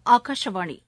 ஆகாஷவாணி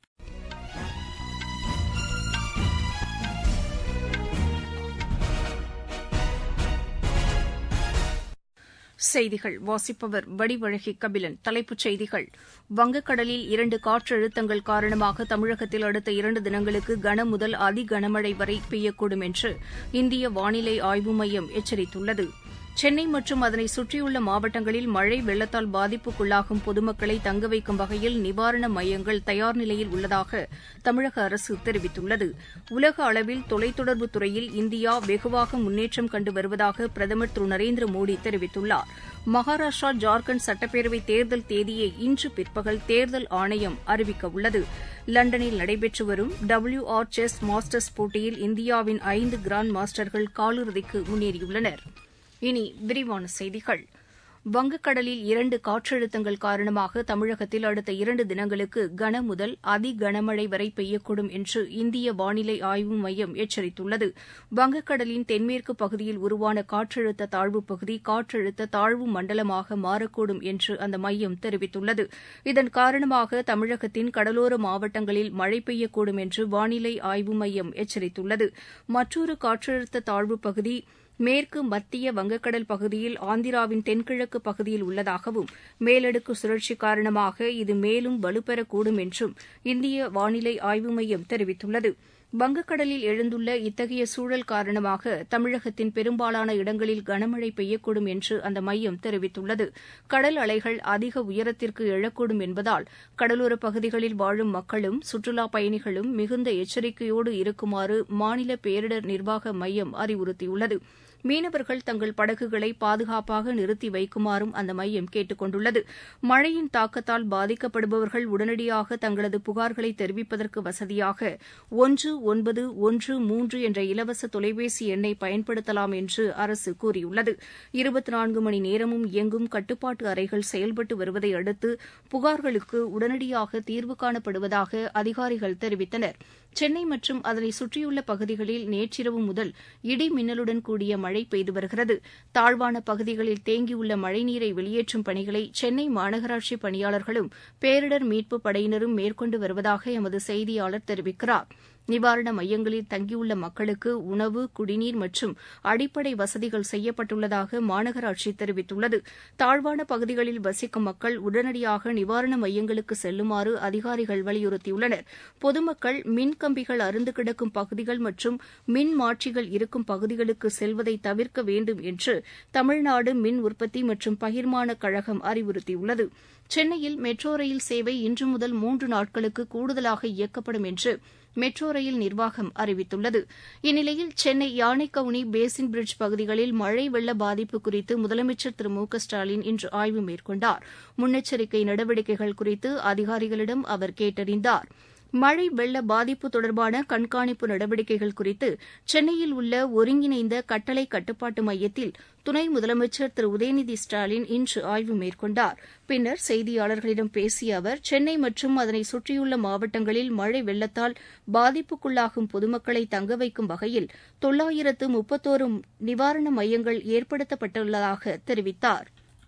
செய்திகள் வாசிப்பவர் வடிவழகி கபிலன் தலைப்புச் செய்திகள் வங்கக்கடலில் இரண்டு காற்றழுத்தங்கள் காரணமாக தமிழகத்தில் அடுத்த இரண்டு தினங்களுக்கு கன முதல் அதி கனமழை வரை பெய்யக்கூடும் என்று இந்திய வானிலை ஆய்வு மையம் எச்சரித்துள்ளது சென்னை மற்றும் அதனை சுற்றியுள்ள மாவட்டங்களில் மழை வெள்ளத்தால் பாதிப்புக்குள்ளாகும் பொதுமக்களை தங்க வைக்கும் வகையில் நிவாரண மையங்கள் தயார் நிலையில் உள்ளதாக தமிழக அரசு தெரிவித்துள்ளது உலக அளவில் தொலைத்தொடர்பு துறையில் இந்தியா வெகுவாக முன்னேற்றம் கண்டு வருவதாக பிரதமர் திரு நரேந்திர மோடி தெரிவித்துள்ளார் மகாராஷ்டிரா ஜார்க்கண்ட் சட்டப்பேரவை தேர்தல் தேதியை இன்று பிற்பகல் தேர்தல் ஆணையம் அறிவிக்க உள்ளது லண்டனில் நடைபெற்று வரும் டபிள்யூ ஆர் செஸ் மாஸ்டர்ஸ் போட்டியில் இந்தியாவின் ஐந்து கிராண்ட் மாஸ்டர்கள் காலிறுதிக்கு முன்னேறியுள்ளனர் இனி விரிவான செய்திகள் வங்கக்கடலில் இரண்டு காற்றழுத்தங்கள் காரணமாக தமிழகத்தில் அடுத்த இரண்டு தினங்களுக்கு கன முதல் அதி கனமழை வரை பெய்யக்கூடும் என்று இந்திய வானிலை ஆய்வு மையம் எச்சரித்துள்ளது வங்கக்கடலின் தென்மேற்கு பகுதியில் உருவான காற்றழுத்த தாழ்வுப் பகுதி காற்றழுத்த தாழ்வு மண்டலமாக மாறக்கூடும் என்று அந்த மையம் தெரிவித்துள்ளது இதன் காரணமாக தமிழகத்தின் கடலோர மாவட்டங்களில் மழை பெய்யக்கூடும் என்று வானிலை ஆய்வு மையம் எச்சரித்துள்ளது மற்றொரு காற்றழுத்த தாழ்வுப் பகுதி மேற்கு மத்திய வங்கக்கடல் பகுதியில் ஆந்திராவின் தென்கிழக்கு பகுதியில் உள்ளதாகவும் மேலடுக்கு சுழற்சி காரணமாக இது மேலும் வலுப்பெறக்கூடும் என்றும் இந்திய வானிலை ஆய்வு மையம் தெரிவித்துள்ளது வங்கக்கடலில் எழுந்துள்ள இத்தகைய சூழல் காரணமாக தமிழகத்தின் பெரும்பாலான இடங்களில் கனமழை பெய்யக்கூடும் என்று அந்த மையம் தெரிவித்துள்ளது கடல் அலைகள் அதிக உயரத்திற்கு எழக்கூடும் என்பதால் கடலோரப் பகுதிகளில் வாழும் மக்களும் சுற்றுலாப் பயணிகளும் மிகுந்த எச்சரிக்கையோடு இருக்குமாறு மாநில பேரிடர் நிர்வாக மையம் அறிவுறுத்தியுள்ளது மீனவர்கள் தங்கள் படகுகளை பாதுகாப்பாக நிறுத்தி வைக்குமாறும் அந்த மையம் கேட்டுக் கொண்டுள்ளது மழையின் தாக்கத்தால் பாதிக்கப்படுபவர்கள் உடனடியாக தங்களது புகார்களை தெரிவிப்பதற்கு வசதியாக ஒன்று ஒன்பது ஒன்று மூன்று என்ற இலவச தொலைபேசி எண்ணை பயன்படுத்தலாம் என்று அரசு கூறியுள்ளது இருபத்தி நான்கு மணி நேரமும் இயங்கும் கட்டுப்பாட்டு அறைகள் செயல்பட்டு வருவதை அடுத்து புகார்களுக்கு உடனடியாக தீர்வு காணப்படுவதாக அதிகாரிகள் தெரிவித்தனர் சென்னை மற்றும் அதனை சுற்றியுள்ள பகுதிகளில் நேற்றிரவு முதல் இடி மின்னலுடன் கூடிய மழை பெய்து வருகிறது தாழ்வான பகுதிகளில் தேங்கியுள்ள மழைநீரை வெளியேற்றும் பணிகளை சென்னை மாநகராட்சி பணியாளர்களும் பேரிடர் மீட்புப் படையினரும் மேற்கொண்டு வருவதாக எமது செய்தியாளர் தெரிவிக்கிறார் நிவாரண மையங்களில் தங்கியுள்ள மக்களுக்கு உணவு குடிநீர் மற்றும் அடிப்படை வசதிகள் செய்யப்பட்டுள்ளதாக மாநகராட்சி தெரிவித்துள்ளது தாழ்வான பகுதிகளில் வசிக்கும் மக்கள் உடனடியாக நிவாரண மையங்களுக்கு செல்லுமாறு அதிகாரிகள் வலியுறுத்தியுள்ளனர் பொதுமக்கள் மின் கம்பிகள் அருந்து கிடக்கும் பகுதிகள் மற்றும் மின் மாற்றிகள் இருக்கும் பகுதிகளுக்கு செல்வதை தவிர்க்க வேண்டும் என்று தமிழ்நாடு மின் உற்பத்தி மற்றும் பகிர்மான கழகம் அறிவுறுத்தியுள்ளது சென்னையில் மெட்ரோ ரயில் சேவை இன்று முதல் மூன்று நாட்களுக்கு கூடுதலாக இயக்கப்படும் என்று மெட்ரோ ரயில் நிர்வாகம் அறிவித்துள்ளது இந்நிலையில் சென்னை யானைக்கவுனி பேசின் பிரிட்ஜ் பகுதிகளில் மழை வெள்ள பாதிப்பு குறித்து முதலமைச்சர் திரு மு க ஸ்டாலின் இன்று ஆய்வு மேற்கொண்டார் முன்னெச்சரிக்கை நடவடிக்கைகள் குறித்து அதிகாரிகளிடம் அவர் கேட்டறிந்தார் மழை வெள்ள பாதிப்பு தொடர்பான கண்காணிப்பு நடவடிக்கைகள் குறித்து சென்னையில் உள்ள ஒருங்கிணைந்த கட்டளை கட்டுப்பாட்டு மையத்தில் துணை முதலமைச்சர் திரு உதயநிதி ஸ்டாலின் இன்று ஆய்வு மேற்கொண்டார் பின்னர் செய்தியாளர்களிடம் பேசிய அவர் சென்னை மற்றும் அதனை சுற்றியுள்ள மாவட்டங்களில் மழை வெள்ளத்தால் பாதிப்புக்குள்ளாகும் பொதுமக்களை தங்க வைக்கும் வகையில் தொள்ளாயிரத்து முப்பத்தோரு நிவாரண மையங்கள் ஏற்படுத்தப்பட்டுள்ளதாக தெரிவித்தார்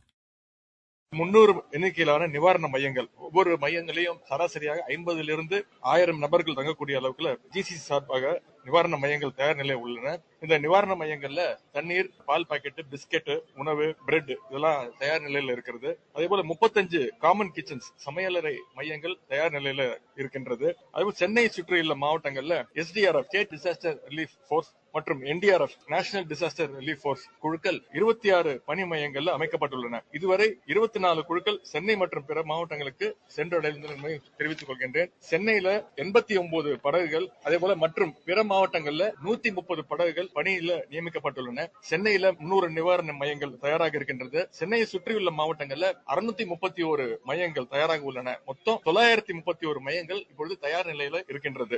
முன்னூறு எண்ணிக்கையிலான நிவாரண மையங்கள் ஒவ்வொரு மையங்களையும் சராசரியாக ஐம்பதிலிருந்து ஆயிரம் நபர்கள் தங்கக்கூடிய அளவுக்கு ஜிசிசி சார்பாக நிவாரண மையங்கள் தயார் நிலையில் உள்ளன இந்த நிவாரண மையங்கள்ல தண்ணீர் பால் பாக்கெட் பிஸ்கெட் உணவு பிரெட் இதெல்லாம் தயார் நிலையில இருக்கிறது அதே போல முப்பத்தஞ்சு காமன் கிச்சன்ஸ் சமையலறை மையங்கள் தயார் நிலையில இருக்கின்றது அதேபோல் சென்னை சுற்றியுள்ள மாவட்டங்கள்ல SDRF state disaster relief force மற்றும் NDRF national disaster relief force குழுக்கள் இருபத்தி ஆறு பணி மையங்கள்ல அமைக்கப்பட்டுள்ளன இதுவரை இருபத்தி நாலு குழுக்கள் சென்னை மற்றும் பிற மாவட்டங்களுக்கு சென்றடைந்தது தெரிவித்துக் கொள்கின்றேன் சென்னையில எண்பத்தி ஒன்பது படகுகள் அதே போல மற்றும் பிற மாவட்டங்கள்ல நூத்தி முப்பது படகுகள் பணியில நியமிக்கப்பட்டுள்ளன சென்னையில முன்னூறு நிவாரண மையங்கள் தயாராக இருக்கின்றது சென்னையை சுற்றியுள்ள மாவட்டங்கள்ல அறுநூத்தி முப்பத்தி ஒரு மையங்கள் தயாராக உள்ளன மொத்தம் தொள்ளாயிரத்தி முப்பத்தி ஒரு மையங்கள் இப்பொழுது தயார் நிலையில இருக்கின்றது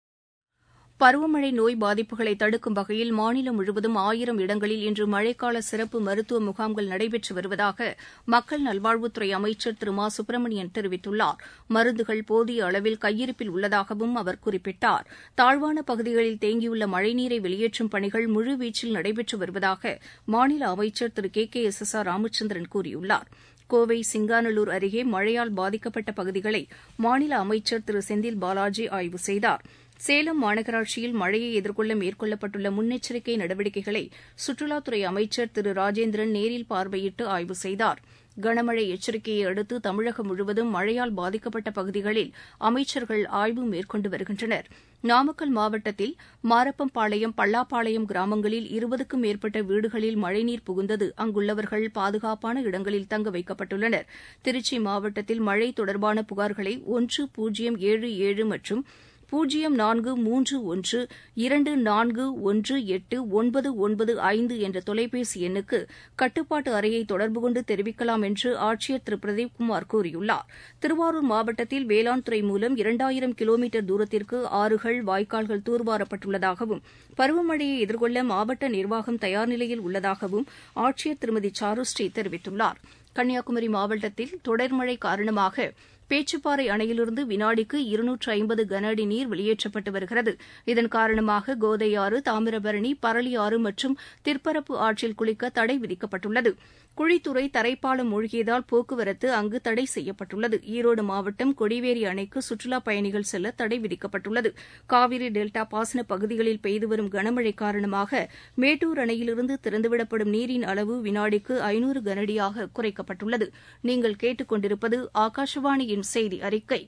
பருவமழை நோய் பாதிப்புகளை தடுக்கும் வகையில் மாநிலம் முழுவதும் ஆயிரம் இடங்களில் இன்று மழைக்கால சிறப்பு மருத்துவ முகாம்கள் நடைபெற்று வருவதாக மக்கள் நல்வாழ்வுத்துறை அமைச்சர் திரு மா சுப்பிரமணியன் தெரிவித்துள்ளார் மருந்துகள் போதிய அளவில் கையிருப்பில் உள்ளதாகவும் அவர் குறிப்பிட்டார் தாழ்வான பகுதிகளில் தேங்கியுள்ள மழைநீரை வெளியேற்றும் பணிகள் முழுவீச்சில் நடைபெற்று வருவதாக மாநில அமைச்சர் Thiru K K S S R Ramachandran கூறியுள்ளார் கோவை சிங்கானல்லூர் அருகே மழையால் பாதிக்கப்பட்ட பகுதிகளை மாநில அமைச்சர் திரு செந்தில் பாலாஜி ஆய்வு செய்தார் சேலம் மாநகராட்சியில் மழையை எதிர்கொள்ள மேற்கொள்ளப்பட்டுள்ள முன்னெச்சரிக்கை நடவடிக்கைகளை சுற்றுலாத்துறை அமைச்சர் திரு ராஜேந்திரன் நேரில் பார்வையிட்டு ஆய்வு செய்தார் கனமழை எச்சரிக்கையை அடுத்து தமிழகம் முழுவதும் மழையால் பாதிக்கப்பட்ட பகுதிகளில் அமைச்சர்கள் ஆய்வு மேற்கொண்டு வருகின்றனர் நாமக்கல் மாவட்டத்தில் மாரப்பம்பாளையம் பல்லாப்பாளையம் கிராமங்களில் இருபதுக்கும் மேற்பட்ட வீடுகளில் மழைநீர் புகுந்தது அங்குள்ளவர்கள் பாதுகாப்பான இடங்களில் தங்க வைக்கப்பட்டுள்ளனர் திருச்சி மாவட்டத்தில் மழை தொடர்பான புகார்களை ஒன்று பூஜ்ஜியம் ஏழு ஏழு மற்றும் பூஜ்ஜியம் நான்கு மூன்று ஒன்று இரண்டு நான்கு ஒன்று எட்டு ஒன்பது ஒன்பது ஐந்து என்ற தொலைபேசி எண்ணுக்கு கட்டுப்பாட்டு அறையை தொடர்பு கொண்டு தெரிவிக்கலாம் என்று ஆட்சியர் திரு பிரதீப்குமார் கூறியுள்ளார் திருவாரூர் மாவட்டத்தில் வேளாண் துறை மூலம் இரண்டாயிரம் கிலோமீட்டர் தூரத்திற்கு ஆறுகள் வாய்க்கால்கள் தூர்வாரப்பட்டுள்ளதாகவும் பருவமழையை எதிர்கொள்ள மாவட்ட நிர்வாகம் தயார் நிலையில் உள்ளதாகவும் ஆட்சியர் திருமதி சாருஸ்ரீ தெரிவித்துள்ளார் கன்னியாகுமரி மாவட்டத்தில் தொடர் மழை காரணமாக பேச்சுப்பாறை அணையிலிருந்து வினாடிக்கு இருநூற்று ஐம்பது கன அடி நீர் வெளியேற்றப்பட்டு வருகிறது இதன் காரணமாக கோதையாறு தாமிரபரணி பரளியாறு மற்றும் திற்பரப்பு ஆற்றில் குளிக்க தடை விதிக்கப்பட்டுள்ளது குழித்துறை தரைப்பாலம் மூழ்கியதால் போக்குவரத்து அங்கு தடை செய்யப்பட்டுள்ளது ஈரோடு மாவட்டம் கொடிவேரி அணைக்கு சுற்றுலாப் பயணிகள் செல்ல தடை விதிக்கப்பட்டுள்ளது காவிரி டெல்டா பாசன பகுதிகளில் பெய்து வரும் கனமழை காரணமாக மேட்டூர் அணையிலிருந்து திறந்துவிடப்படும் நீரின் அளவு வினாடிக்கு ஐநூறு கனஅடியாக குறைக்கப்பட்டுள்ளது நீங்கள் கேட்டுக் கொண்டிருப்பது ஆகாஷவாணியின் செய்தி அறிக்கை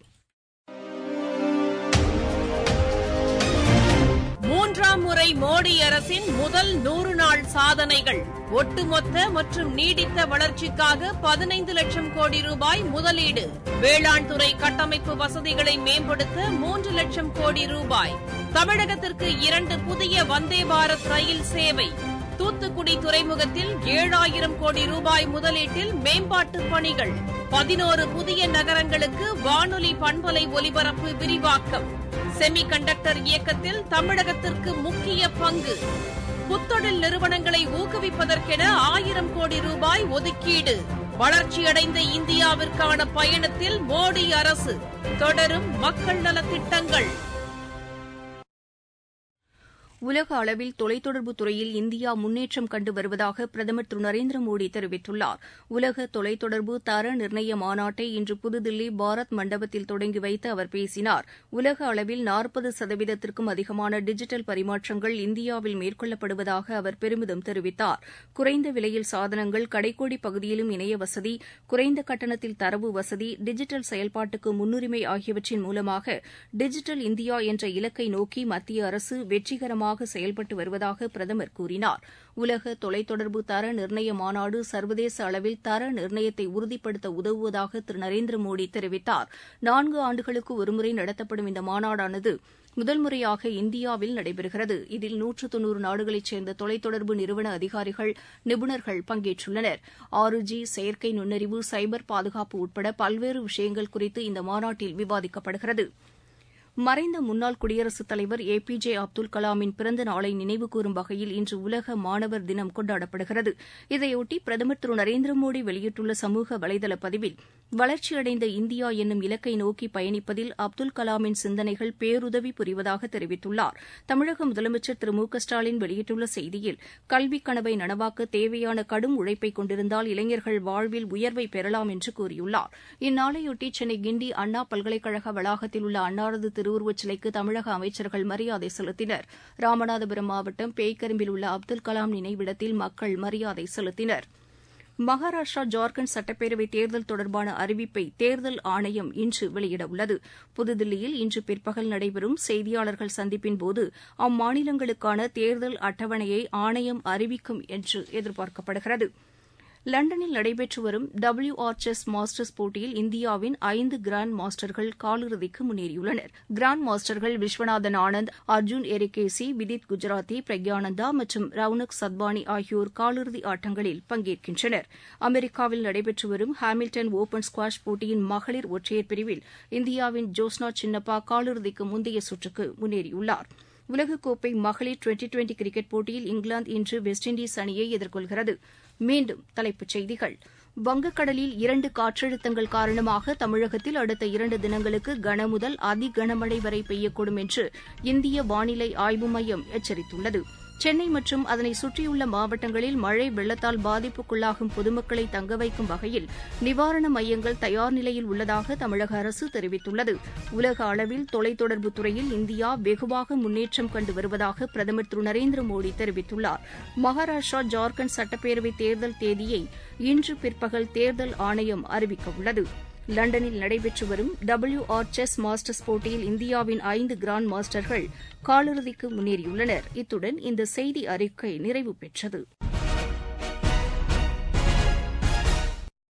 மூன்றாம் முறை மோடி அரசின் முதல் நூறு நாள் சாதனைகள் ஒட்டுமொத்த மற்றும் நீடித்த வளர்ச்சிக்காக பதினைந்து லட்சம் கோடி ரூபாய் முதலீடு வேளாண் துறை கட்டமைப்பு வசதிகளை மேம்படுத்த மூன்று லட்சம் கோடி ரூபாய் தமிழகத்திற்கு இரண்டு புதிய வந்தே பாரத் ரயில் சேவை தூத்துக்குடி துறைமுகத்தில் ஏழாயிரம் கோடி ரூபாய் முதலீட்டில் மேம்பாட்டு பணிகள் பதினோரு புதிய நகரங்களுக்கு வானொலி பண்பலை ஒலிபரப்பு விரிவாக்கம் செமி கண்டக்டர் இயக்கத்தில் தமிழகத்திற்கு முக்கிய பங்கு புத்தொழில் நிறுவனங்களை ஊக்குவிப்பதற்கென ஆயிரம் கோடி ரூபாய் ஒதுக்கீடு வளர்ச்சியடைந்த இந்தியாவிற்கான பயணத்தில் மோடி அரசு தொடரும் மக்கள் நலத்திட்டங்கள் உலக அளவில் தொலைத்தொடர்பு துறையில் இந்தியா முன்னேற்றம் கண்டு வருவதாக பிரதமர் திரு நரேந்திர மோடி தெரிவித்துள்ளார் உலக தொலைத்தொடர்பு தர நிர்ணய மாநாட்டை இன்று புதுதில்லி பாரத் மண்டபத்தில் தொடங்கி வைத்து அவர் பேசினார் உலக அளவில் நாற்பது சதவீதத்திற்கும் அதிகமான டிஜிட்டல் பரிமாற்றங்கள் இந்தியாவில் மேற்கொள்ளப்படுவதாக அவர் பெருமிதம் தெரிவித்தார் குறைந்த விலையில் சாதனங்கள் கடைக்கோடி பகுதியிலும் இணைய வசதி குறைந்த கட்டணத்தில் தரவு வசதி டிஜிட்டல் செயல்பாட்டுக்கு முன்னுரிமை ஆகியவற்றின் மூலமாக டிஜிட்டல் இந்தியா என்ற இலக்கை நோக்கி மத்திய அரசு வெற்றிகரமாக சிறப்பாக செயல்பட்டு வருவதாக பிரதமர் கூறினார் உலக தொலைத்தொடர்பு தர நிர்ணய மாநாடு சர்வதேச அளவில் தர நிர்ணயத்தை உறுதிப்படுத்த உதவுவதாக திரு நரேந்திர மோடி தெரிவித்தார் நான்கு ஆண்டுகளுக்கு ஒருமுறை நடத்தப்படும் இந்த மாநாடானது முதல் முறையாக இந்தியாவில் நடைபெறுகிறது இதில் நூற்று தொன்னூறு நாடுகளைச் சேர்ந்த தொலைத்தொடர்பு நிறுவன அதிகாரிகள் நிபுணர்கள் பங்கேற்றுள்ளனர் ஆறு ஜி செயற்கை நுண்ணறிவு சைபர் பாதுகாப்பு உட்பட பல்வேறு விஷயங்கள் குறித்து இந்த மாநாட்டில் விவாதிக்கப்படுகிறது மறைந்த முன்னாள் குடியரசுத் தலைவர் ஏ பி ஜே அப்துல் கலாமின் பிறந்த நாளை நினைவுகூரும் வகையில் இன்று உலக மாணவர் தினம் கொண்டாடப்படுகிறது இதையொட்டி பிரதமர் திரு நரேந்திர மோடி வெளியிட்டுள்ள சமூக வலைதள பதிவில் வளர்ச்சியடைந்த இந்தியா என்னும் இலக்கை நோக்கி பயணிப்பதில் அப்துல் கலாமின் சிந்தனைகள் பேருதவி புரிவதாக தெரிவித்துள்ளார் தமிழக முதலமைச்சர் திரு மு க ஸ்டாலின் வெளியிட்டுள்ள செய்தியில் கல்விக் கனவை நனவாக்க தேவையான கடும் உழைப்பை கொண்டிருந்தால் இளைஞர்கள் வாழ்வில் உயர்வை பெறலாம் என்று கூறியுள்ளார் இந்நாளையொட்டி சென்னை கிண்டி அண்ணா பல்கலைக்கழக வளாகத்தில் உள்ள அன்னாரது திருவுருவச் சிலைக்கு தமிழக அமைச்சர்கள் மரியாதை செலுத்தினர் ராமநாதபுரம் மாவட்டம் பேய்கரும்பில் உள்ள அப்துல் கலாம் நினைவிடத்தில் மக்கள் மரியாதை செலுத்தினர் மகாராஷ்டிரா ஜார்க்கண்ட் சட்டப்பேரவை தேர்தல் தொடர்பான அறிவிப்பை தேர்தல் ஆணையம் இன்று வெளியிடவுள்ளது புதுதில்லியில் இன்று பிற்பகல் நடைபெறும் செய்தியாளர்கள் சந்திப்பின்போது அம்மாநிலங்களுக்கான தேர்தல் அட்டவணையை ஆணையம் அறிவிக்கும் என்று எதிர்பார்க்கப்படுகிறது லண்டனில் நடைபெற்று வரும் டபிள்யூ ஆர் செஸ் மாஸ்டர்ஸ் போட்டியில் இந்தியாவின் ஐந்து கிராண்ட் மாஸ்டர்கள் காலிறுதிக்கு முன்னேறியுள்ளனர் கிராண்ட் மாஸ்டர்கள் விஸ்வநாதன் ஆனந்த் அர்ஜுன் எரிகேசி விதித் குஜராத்தி பிரக்யானந்தா மற்றும் ரவுனக் சத்வானி ஆகியோர் காலிறுதி ஆட்டங்களில் பங்கேற்கின்றனர் அமெரிக்காவில் நடைபெற்று வரும் ஹாமில்டன் ஓபன் ஸ்குவாஷ் போட்டியின் மகளிர் ஒற்றையர் பிரிவில் இந்தியாவின் ஜோஸ்னா சின்னப்பா காலிறுதிக்கு முந்தைய சுற்றுக்கு முன்னேறியுள்ளார் உலகக்கோப்பை மகளிர் டுவெண்டி டுவெண்டி கிரிக்கெட் போட்டியில் இங்கிலாந்து இன்று வெஸ்ட் இண்டீஸ் அணியை எதிர்கொள்கிறது மீண்டும் தலைப்புச் செய்திகள் வங்கக்கடலில் இரண்டு காற்றழுத்தங்கள் காரணமாக தமிழகத்தில் அடுத்த இரண்டு தினங்களுக்கு கனமுதல் அதி கனமழை வரை பெய்யக்கூடும் என்று இந்திய வானிலை ஆய்வு மையம் எச்சரித்துள்ளது சென்னை மற்றும் அதனை சுற்றியுள்ள மாவட்டங்களில் மழை வெள்ளத்தால் பாதிப்புக்குள்ளாகும் பொதுமக்களை தங்க வைக்கும் வகையில் நிவாரண மையங்கள் தயார் நிலையில் உள்ளதாக தமிழக அரசு தெரிவித்துள்ளது உலக அளவில் தொலைத்தொடர்பு துறையில் இந்தியா வெகுவாக முன்னேற்றம் கண்டு வருவதாக பிரதமர் திரு நரேந்திர மோடி தெரிவித்துள்ளார் மகாராஷ்டிரா ஜார்க்கண்ட் சட்டப்பேரவை தேர்தல் தேதியை இன்று பிற்பகல் தேர்தல் ஆணையம் அறிவிக்கவுள்ளது லண்டனில் நடைபெற்று வரும் டபிள்யூ ஆர் செஸ் மாஸ்டர்ஸ் போட்டியில் இந்தியாவின் ஐந்து கிராண்ட் மாஸ்டர்கள் காலிறுதிக்கு முன்னேறியுள்ளனர் இத்துடன் இந்த செய்தி அறிக்கை நிறைவு பெற்றது